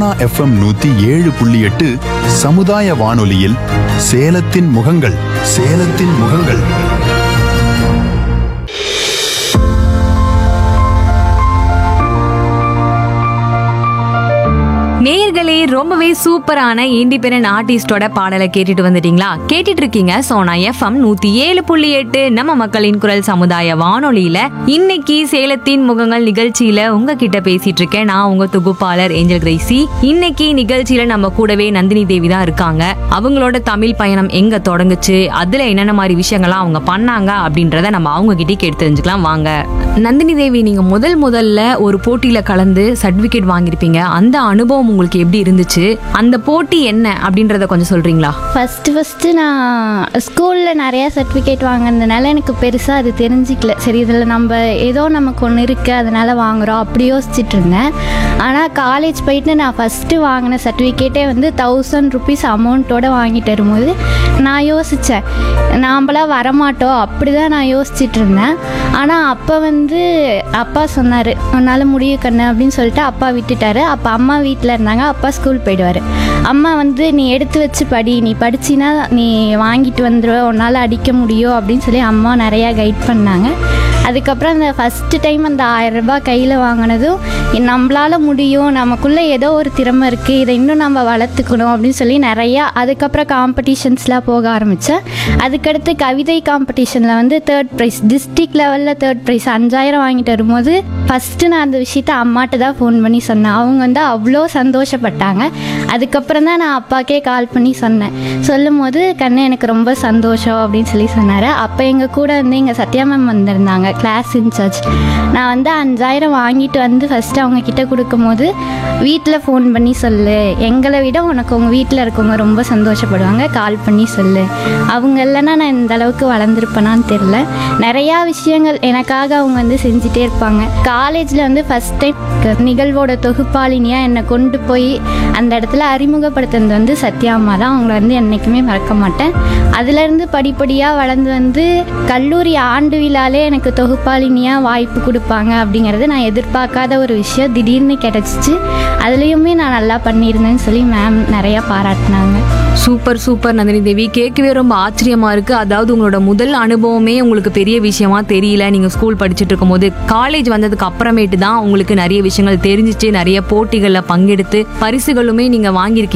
FM நூத்தி ஏழு புள்ளி எட்டு சமுதாய வானொலியில் சேலத்தின் முகங்கள் சேலத்தின் முகங்கள் நேயர்களே ரொம்பவே சூப்பரான இண்டிபெண்டன்ட் ஆர்டிஸ்டோட பாடலை கேட்டுட்டு வந்துட்டீங்களா கேட்டுட்டு இருக்கீங்க சோனா எஃப்எம் நூத்தி ஏழு புள்ளி எட்டு நம்ம மக்களின் குரல் சமுதாய வானொலியில இன்னைக்கு சேலத்தின் முகங்கள் நிகழ்ச்சியில உங்ககிட்ட பேசிட்டு இருக்கேன் நான் உங்க தொகுப்பாளர் ஏஞ்சல் கிரேசி இன்னைக்கு நிகழ்ச்சியில நம்ம கூடவே நந்தினி தேவி தான் இருக்காங்க அவங்களோட தமிழ் பயணம் எங்க தொடங்குச்சு அதுல என்னென்ன மாதிரி விஷயங்கள்லாம் அவங்க பண்ணாங்க அப்படின்றத நம்ம அவங்க கிட்டே கேட்டு தெரிஞ்சுக்கலாம் வாங்க நந்தினி தேவி நீங்க முதல் முதல்ல ஒரு போட்டியில கலந்து சர்டிபிகேட் வாங்கியிருப்பீங்க அந்த அனுபவம் உங்களுக்கு எப்படி இருந்துச்சு அந்த போட்டி என்ன அப்படின்றத கொஞ்சம் சொல்றீங்களா ஃபஸ்ட்டு ஃபஸ்ட்டு நான் ஸ்கூலில் நிறையா சர்டிஃபிகேட் வாங்கினதுனால எனக்கு பெருசாக அது தெரிஞ்சிக்கல சரி இதில் நம்ம ஏதோ நமக்கு ஒன்று இருக்குது அதனால் வாங்குகிறோம் அப்படி யோசிச்சுட்டு இருந்தேன் ஆனால் காலேஜ் போயிட்டு நான் ஃபஸ்ட்டு வாங்கின சர்டிஃபிகேட்டே வந்து தௌசண்ட் ருபீஸ் அமௌண்ட்டோடு வாங்கிட்டு வரும்போது நான் யோசித்தேன் நாம்பளாம் வரமாட்டோம் அப்படி தான் நான் யோசிச்சுட்டு இருந்தேன் ஆனால் அப்போ வந்து அப்பா சொன்னார் உன்னால் முடியும் கண்ணு அப்படின்னு சொல்லிட்டு அப்பா விட்டுட்டாரு அப்போ அம்மா வீட்டில் இருந்தாங்க அப்பா ஸ்கூல் போயிடுவார் அம்மா வந்து நீ எடுத்து வச்சு படி நீ படிச்சினா நீ வாங்கிட்டு வந்துடுவ உன்னால் அடிக்க முடியும் அப்படின்னு சொல்லி அம்மா நிறையா கைட் பண்ணாங்க அதுக்கப்புறம் அந்த ஃபஸ்ட்டு டைம் அந்த ஆயிரம் ரூபாய் கையில் வாங்கினதும் நம்மளால முடியும் நமக்குள்ளே ஏதோ ஒரு திறமை இருக்குது இதை இன்னும் நம்ம வளர்த்துக்கணும் அப்படின்னு சொல்லி நிறையா அதுக்கப்புறம் காம்படிஷன்ஸ்லாம் போக ஆரம்பித்தேன் அதுக்கடுத்து கவிதை காம்படிஷனில் வந்து தேர்ட் ப்ரைஸ் டிஸ்ட்ரிக்ட் லெவலில் தேர்ட் ப்ரைஸ் அஞ்சாயிரம் வாங்கிட்டு வரும்போது ஃபஸ்ட்டு நான் அந்த விஷயத்த அம்மாட்ட தான் ஃபோன் பண்ணி சொன்னேன் அவங்க வந்து அவ்வளோ சந்தோஷப்பட்டாங்க அதுக்கப்புறம் தான் நான் அப்பாக்கே கால் பண்ணி சொன்னேன் சொல்லும் போது கண்ணு எனக்கு ரொம்ப சந்தோஷம் அப்படின்னு சொல்லி சொன்னார் அப்போ எங்கள் கூட வந்து எங்கள் சத்யா மேம் வந்திருந்தாங்க கிளாஸ் இன்சார்ஜ் நான் வந்து அஞ்சாயிரம் வாங்கிட்டு வந்து ஃபஸ்ட்டு அவங்க கிட்ட கொடுக்கும்போது வீட்டில் ஃபோன் பண்ணி சொல்லு எங்களை விட உனக்கு உங்கள் வீட்டில் இருக்கவங்க ரொம்ப சந்தோஷப்படுவாங்க கால் பண்ணி சொல்லு அவங்க இல்லைன்னா நான் இந்த அளவுக்கு வளர்ந்துருப்பேனான்னு தெரில நிறையா விஷயங்கள் எனக்காக அவங்க வந்து செஞ்சுட்டே இருப்பாங்க காலேஜில் வந்து ஃபஸ்ட் டைம் நிகழ்வோட தொகுப்பாளினியாக என்னை கொண்டு போய் அந்த இடத்துல அறிமுகப்படுத்துனது வந்து சத்யா அம்மா தான் அவங்கள வந்து என்றைக்குமே மறக்க மாட்டேன் அதுலேருந்து படிப்படியாக வளர்ந்து வந்து கல்லூரி ஆண்டு விழாலே எனக்கு தொகுப்பாளினியாக வாய்ப்பு கொடுப்பாங்க அப்படிங்கிறது நான் எதிர்பார்க்காத ஒரு விஷயம் திடீர்னு கிடச்சிச்சு அதுலேயுமே நான் நல்லா பண்ணியிருந்தேன்னு சொல்லி மேம் நிறையா பாராட்டினாங்க சூப்பர் சூப்பர் நந்தினி தேவி கேட்கவே ரொம்ப ஆச்சரியமா இருக்கு அதாவது உங்களோட முதல் அனுபவமே உங்களுக்கு பெரிய விஷயமா தெரியல நீங்க ஸ்கூல் படிச்சுட்டு இருக்கும்போது காலேஜ் வந்ததுக்கு அப்புறமேட்டு தான் உங்களுக்கு நிறைய விஷயங்கள் தெரிஞ்சிச்சு நிறைய போட்டிகள்ல பங்கெடுத்து பரிசுகளுமே நீங்க வாங்கியிருக்கீங்க